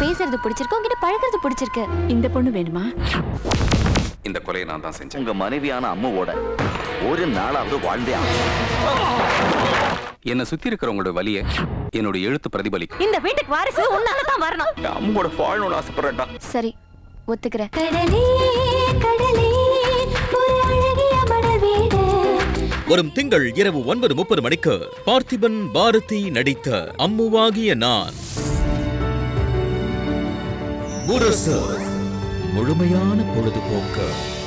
பேசுறது பிடிச்சிருக்கு உங்ககிட்ட பழகுறது பிடிச்சிருக்கு இந்த பொண்ணு வேணுமா இந்த கொலையை நான் தான் செஞ்சேன் உங்க மனைவியான அம்மாவோட ஒரு நாளாவது வாழ்ந்தே ஆகணும். என்னை சுத்தி இருக்கிறவங்களோட வலியை என்னோட எழுத்து பிரதிபலிக்கும் இந்த வீட்டுக்கு வாரிசு உன்னால தான் வரணும் என் அம்மாவோட வாழணும்னு ஆசைப்படுறேன்டா சரி ஒத்துக்கிறேன் கடலே கடலே ஒரு அழகிய மணல் வீடு வரும் திங்கள் இரவு ஒன்பது முப்பது மணிக்கு பார்த்திபன் பாரதி நடித்த அம்முவாகிய நான் முரசு முழுமையான பொழுதுபோக்கு